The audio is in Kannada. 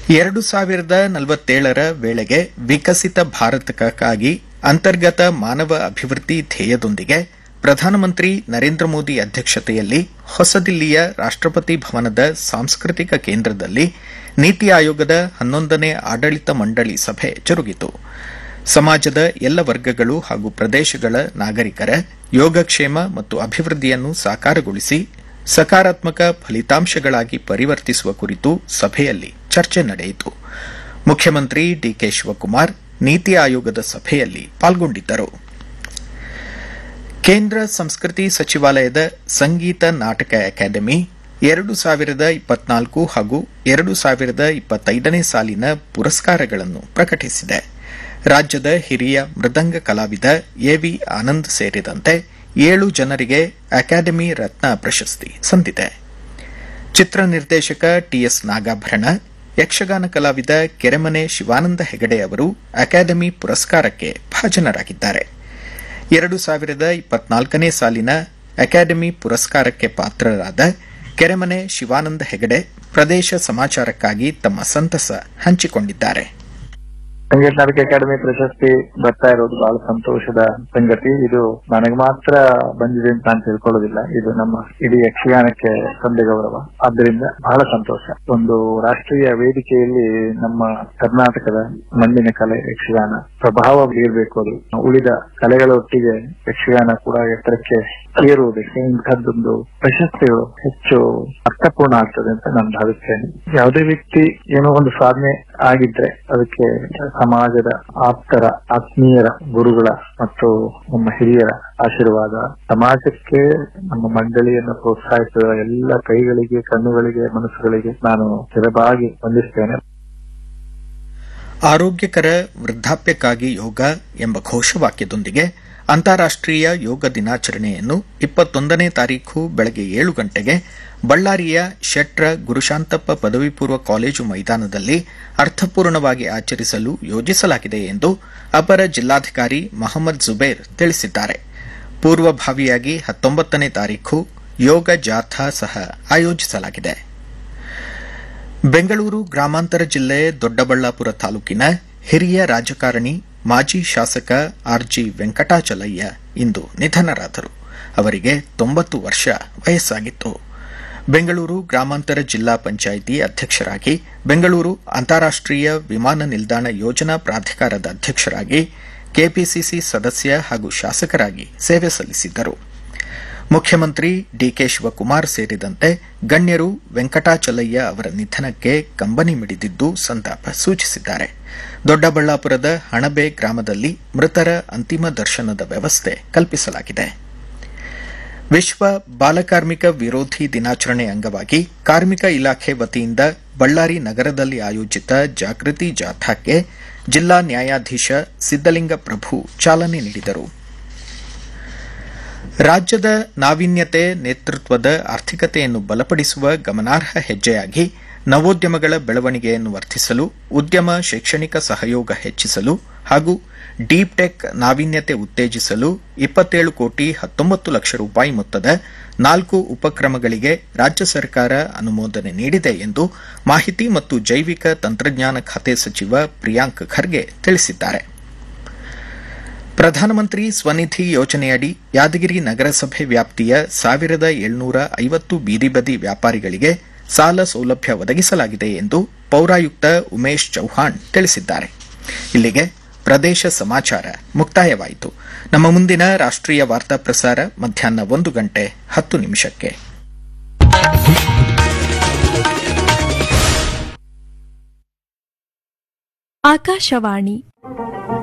ಎರಡು ಸಾವಿರದ ನಲವತ್ತೇಳರ ವೇಳೆಗೆ ವಿಕಸಿತ ಭಾರತಕ್ಕಾಗಿ ಅಂತರ್ಗತ ಮಾನವ ಅಭಿವೃದ್ಧಿ ಧ್ಯೇಯದೊಂದಿಗೆ ಪ್ರಧಾನಮಂತ್ರಿ ನರೇಂದ್ರ ಮೋದಿ ಅಧ್ಯಕ್ಷತೆಯಲ್ಲಿ ಹೊಸದಿಲ್ಲಿಯ ರಾಷ್ಟಪತಿ ಭವನದ ಸಾಂಸ್ಕೃತಿಕ ಕೇಂದ್ರದಲ್ಲಿ ನೀತಿ ಆಯೋಗದ ಹನ್ನೊಂದನೇ ಆಡಳಿತ ಮಂಡಳಿ ಸಭೆ ಜರುಗಿತು ಸಮಾಜದ ಎಲ್ಲ ವರ್ಗಗಳು ಹಾಗೂ ಪ್ರದೇಶಗಳ ನಾಗರಿಕರ ಯೋಗಕ್ಷೇಮ ಮತ್ತು ಅಭಿವೃದ್ಧಿಯನ್ನು ಸಾಕಾರಗೊಳಿಸಿ ಸಕಾರಾತ್ಮಕ ಫಲಿತಾಂಶಗಳಾಗಿ ಪರಿವರ್ತಿಸುವ ಕುರಿತು ಸಭೆಯಲ್ಲಿ ಚರ್ಚೆ ನಡೆಯಿತು ಮುಖ್ಯಮಂತ್ರಿ ಡಿಕೆ ಶಿವಕುಮಾರ್ ನೀತಿ ಆಯೋಗದ ಸಭೆಯಲ್ಲಿ ಪಾಲ್ಗೊಂಡಿದ್ದರು ಕೇಂದ್ರ ಸಂಸ್ಕೃತಿ ಸಚಿವಾಲಯದ ಸಂಗೀತ ನಾಟಕ ಅಕಾಡೆಮಿ ಎರಡು ಸಾವಿರದ ಇಪ್ಪತ್ನಾಲ್ಕು ಹಾಗೂ ಎರಡು ಸಾವಿರದ ಇಪ್ಪತ್ತೈದನೇ ಸಾಲಿನ ಪುರಸ್ಕಾರಗಳನ್ನು ಪ್ರಕಟಿಸಿದೆ ರಾಜ್ಯದ ಹಿರಿಯ ಮೃದಂಗ ಕಲಾವಿದ ಎವಿ ಆನಂದ್ ಸೇರಿದಂತೆ ಏಳು ಜನರಿಗೆ ಅಕಾಡೆಮಿ ರತ್ನ ಪ್ರಶಸ್ತಿ ಸಂದಿದೆ ಚಿತ್ರ ನಿರ್ದೇಶಕ ಟಿಎಸ್ ನಾಗಾಭರಣ ಯಕ್ಷಗಾನ ಕಲಾವಿದ ಕೆರೆಮನೆ ಶಿವಾನಂದ ಹೆಗಡೆ ಅವರು ಅಕಾಡೆಮಿ ಪುರಸ್ಕಾರಕ್ಕೆ ಭಾಜನರಾಗಿದ್ದಾರೆ ಎರಡು ಸಾವಿರದ ಇಪ್ಪತ್ನಾಲ್ಕನೇ ಸಾಲಿನ ಅಕಾಡೆಮಿ ಪುರಸ್ಕಾರಕ್ಕೆ ಪಾತ್ರರಾದ ಕೆರೆಮನೆ ಶಿವಾನಂದ ಹೆಗಡೆ ಪ್ರದೇಶ ಸಮಾಚಾರಕ್ಕಾಗಿ ತಮ್ಮ ಸಂತಸ ಹಂಚಿಕೊಂಡಿದ್ದಾರೆ ಸಂಗೀತ ನಾಟಕ ಅಕಾಡೆಮಿ ಪ್ರಶಸ್ತಿ ಬರ್ತಾ ಇರೋದು ಬಹಳ ಸಂತೋಷದ ಸಂಗತಿ ಇದು ನನಗೆ ಮಾತ್ರ ಬಂದಿದೆ ಅಂತ ನಾನು ತಿಳ್ಕೊಳ್ಳೋದಿಲ್ಲ ಇದು ನಮ್ಮ ಇಡೀ ಯಕ್ಷಗಾನಕ್ಕೆ ತಂದೆ ಗೌರವ ಆದ್ದರಿಂದ ಬಹಳ ಸಂತೋಷ ಒಂದು ರಾಷ್ಟ್ರೀಯ ವೇದಿಕೆಯಲ್ಲಿ ನಮ್ಮ ಕರ್ನಾಟಕದ ಮಣ್ಣಿನ ಕಲೆ ಯಕ್ಷಗಾನ ಪ್ರಭಾವ ಬೀರಬೇಕು ಅದು ಉಳಿದ ಕಲೆಗಳ ಒಟ್ಟಿಗೆ ಯಕ್ಷಗಾನ ಕೂಡ ಎತ್ತರಕ್ಕೆ ಏರುವುದಕ್ಕೆ ಇಂಥದ್ದೊಂದು ಪ್ರಶಸ್ತಿಗಳು ಹೆಚ್ಚು ಅರ್ಥಪೂರ್ಣ ಆಗ್ತದೆ ಅಂತ ನಾನು ಭಾವಿಸ್ತೇನೆ ಯಾವುದೇ ವ್ಯಕ್ತಿ ಏನೋ ಒಂದು ಸಾಧನೆ ಆಗಿದ್ರೆ ಅದಕ್ಕೆ ಸಮಾಜದ ಆಪ್ತರ ಆತ್ಮೀಯರ ಗುರುಗಳ ಮತ್ತು ನಮ್ಮ ಹಿರಿಯರ ಆಶೀರ್ವಾದ ಸಮಾಜಕ್ಕೆ ನಮ್ಮ ಮಂಡಳಿಯನ್ನು ಪ್ರೋತ್ಸಾಹಿಸುವ ಎಲ್ಲ ಕೈಗಳಿಗೆ ಕಣ್ಣುಗಳಿಗೆ ಮನಸ್ಸುಗಳಿಗೆ ನಾನು ಚಿರಬಾಗಿ ವಂದಿಸ್ತೇನೆ ಆರೋಗ್ಯಕರ ವೃದ್ಧಾಪ್ಯಕ್ಕಾಗಿ ಯೋಗ ಎಂಬ ಘೋಷವಾಕ್ಯದೊಂದಿಗೆ ಅಂತಾರಾಷ್ಟೀಯ ಯೋಗ ದಿನಾಚರಣೆಯನ್ನು ಇಪ್ಪತ್ತೊಂದನೇ ತಾರೀಖು ಬೆಳಗ್ಗೆ ಏಳು ಗಂಟೆಗೆ ಬಳ್ಳಾರಿಯ ಶೆಟ್ರ ಗುರುಶಾಂತಪ್ಪ ಪದವಿ ಪೂರ್ವ ಕಾಲೇಜು ಮೈದಾನದಲ್ಲಿ ಅರ್ಥಪೂರ್ಣವಾಗಿ ಆಚರಿಸಲು ಯೋಜಿಸಲಾಗಿದೆ ಎಂದು ಅಪರ ಜಿಲ್ಲಾಧಿಕಾರಿ ಮಹಮ್ಮದ್ ಜುಬೇರ್ ತಿಳಿಸಿದ್ದಾರೆ ಪೂರ್ವಭಾವಿಯಾಗಿ ಹತ್ತೊಂಬತ್ತನೇ ತಾರೀಖು ಯೋಗ ಜಾಥಾ ಸಹ ಆಯೋಜಿಸಲಾಗಿದೆ ಬೆಂಗಳೂರು ಗ್ರಾಮಾಂತರ ಜಿಲ್ಲೆ ದೊಡ್ಡಬಳ್ಳಾಪುರ ತಾಲೂಕಿನ ಹಿರಿಯ ರಾಜಕಾರಣಿ ಮಾಜಿ ಶಾಸಕ ಆರ್ಜಿ ವೆಂಕಟಾಚಲಯ್ಯ ಇಂದು ನಿಧನರಾದರು ಅವರಿಗೆ ತೊಂಬತ್ತು ವರ್ಷ ವಯಸ್ಸಾಗಿತ್ತು ಬೆಂಗಳೂರು ಗ್ರಾಮಾಂತರ ಜಿಲ್ಲಾ ಪಂಚಾಯಿತಿ ಅಧ್ಯಕ್ಷರಾಗಿ ಬೆಂಗಳೂರು ಅಂತಾರಾಷ್ಟೀಯ ವಿಮಾನ ನಿಲ್ದಾಣ ಯೋಜನಾ ಪ್ರಾಧಿಕಾರದ ಅಧ್ಯಕ್ಷರಾಗಿ ಕೆಪಿಸಿಸಿ ಸದಸ್ಯ ಹಾಗೂ ಶಾಸಕರಾಗಿ ಸೇವೆ ಸಲ್ಲಿಸಿದ್ದರು ಮುಖ್ಯಮಂತ್ರಿ ಡಿಕೆ ಶಿವಕುಮಾರ್ ಸೇರಿದಂತೆ ಗಣ್ಯರು ವೆಂಕಟಾಚಲಯ್ಯ ಅವರ ನಿಧನಕ್ಕೆ ಕಂಬನಿ ಮಿಡಿದಿದ್ದು ಸಂತಾಪ ಸೂಚಿಸಿದ್ದಾರೆ ದೊಡ್ಡಬಳ್ಳಾಪುರದ ಹಣಬೆ ಗ್ರಾಮದಲ್ಲಿ ಮೃತರ ಅಂತಿಮ ದರ್ಶನದ ವ್ಯವಸ್ಥೆ ಕಲ್ಪಿಸಲಾಗಿದೆ ವಿಶ್ವ ಬಾಲಕಾರ್ಮಿಕ ವಿರೋಧಿ ದಿನಾಚರಣೆ ಅಂಗವಾಗಿ ಕಾರ್ಮಿಕ ಇಲಾಖೆ ವತಿಯಿಂದ ಬಳ್ಳಾರಿ ನಗರದಲ್ಲಿ ಆಯೋಜಿತ ಜಾಗೃತಿ ಜಾಥಾಕ್ಕೆ ಜಿಲ್ಲಾ ನ್ಯಾಯಾಧೀಶ ಸಿದ್ದಲಿಂಗ ಪ್ರಭು ಚಾಲನೆ ನೀಡಿದರು ರಾಜ್ಯದ ನಾವೀನ್ಯತೆ ನೇತೃತ್ವದ ಆರ್ಥಿಕತೆಯನ್ನು ಬಲಪಡಿಸುವ ಗಮನಾರ್ಹ ಹೆಜ್ಜೆಯಾಗಿ ನವೋದ್ಯಮಗಳ ಬೆಳವಣಿಗೆಯನ್ನು ವರ್ಧಿಸಲು ಉದ್ಯಮ ಶೈಕ್ಷಣಿಕ ಸಹಯೋಗ ಹೆಚ್ಚಿಸಲು ಹಾಗೂ ಡೀಪ್ ಟೆಕ್ ನಾವೀನ್ಯತೆ ಉತ್ತೇಜಿಸಲು ಇಪ್ಪತ್ತೇಳು ಕೋಟಿ ಹತ್ತೊಂಬತ್ತು ಲಕ್ಷ ರೂಪಾಯಿ ಮೊತ್ತದ ನಾಲ್ಕು ಉಪಕ್ರಮಗಳಿಗೆ ರಾಜ್ಯ ಸರ್ಕಾರ ಅನುಮೋದನೆ ನೀಡಿದೆ ಎಂದು ಮಾಹಿತಿ ಮತ್ತು ಜೈವಿಕ ತಂತ್ರಜ್ಞಾನ ಖಾತೆ ಸಚಿವ ಪ್ರಿಯಾಂಕ್ ಖರ್ಗೆ ತಿಳಿಸಿದ್ದಾರೆ ಪ್ರಧಾನಮಂತ್ರಿ ಸ್ವನಿಧಿ ಯೋಜನೆಯಡಿ ಯಾದಗಿರಿ ನಗರಸಭೆ ವ್ಯಾಪ್ತಿಯ ಸಾವಿರದ ಏಳ್ನೂರ ಐವತ್ತು ಬೀದಿ ಬದಿ ವ್ಯಾಪಾರಿಗಳಿಗೆ ಸಾಲ ಸೌಲಭ್ಯ ಒದಗಿಸಲಾಗಿದೆ ಎಂದು ಪೌರಾಯುಕ್ತ ಉಮೇಶ್ ಚೌಹಾಣ್ ತಿಳಿಸಿದ್ದಾರೆ ಇಲ್ಲಿಗೆ ಪ್ರದೇಶ ಸಮಾಚಾರ ಮುಕ್ತಾಯವಾಯಿತು ನಮ್ಮ ಮುಂದಿನ ರಾಷ್ಟ್ರೀಯ ವಾರ್ತಾ ಪ್ರಸಾರ ಮಧ್ಯಾಹ್ನ ಒಂದು ಗಂಟೆ ಹತ್ತು ನಿಮಿಷಕ್ಕೆ ಆಕಾಶವಾಣಿ